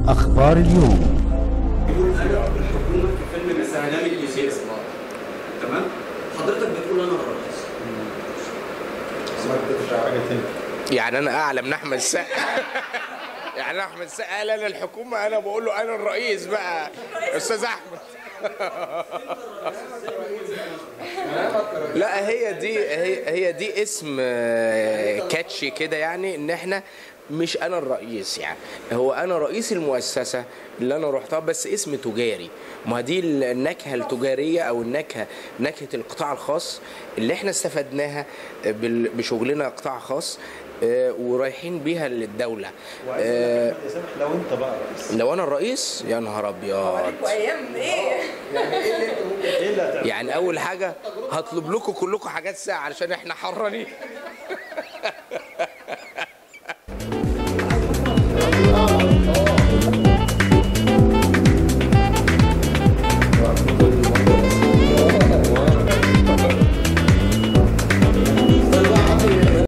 أخبار اليوم الحكومه في فيلم برنامج مسيرس تمام حضرتك بتقول انا الرئيس يعني انا اعلى من احمد السقا يعني احمد السقا قال انا الحكومه انا بقول له انا الرئيس بقى استاذ احمد لا هي دي هي هي دي اسم آه، كاتشي كده يعني ان احنا مش انا الرئيس يعني هو انا رئيس المؤسسه اللي انا رحتها بس اسم تجاري ما دي النكهه التجاريه او النكهه نكهه القطاع الخاص اللي احنا استفدناها بال- بشغلنا قطاع خاصص آه، ورايحين بيها للدوله آه، لو انت بقى رئيس لو انا الرئيس يا نهار ابيض وايام ايه ايه اللي هتعمل يعني اول حاجه هطلب لكم كلكم حاجات ساعه علشان احنا حرانين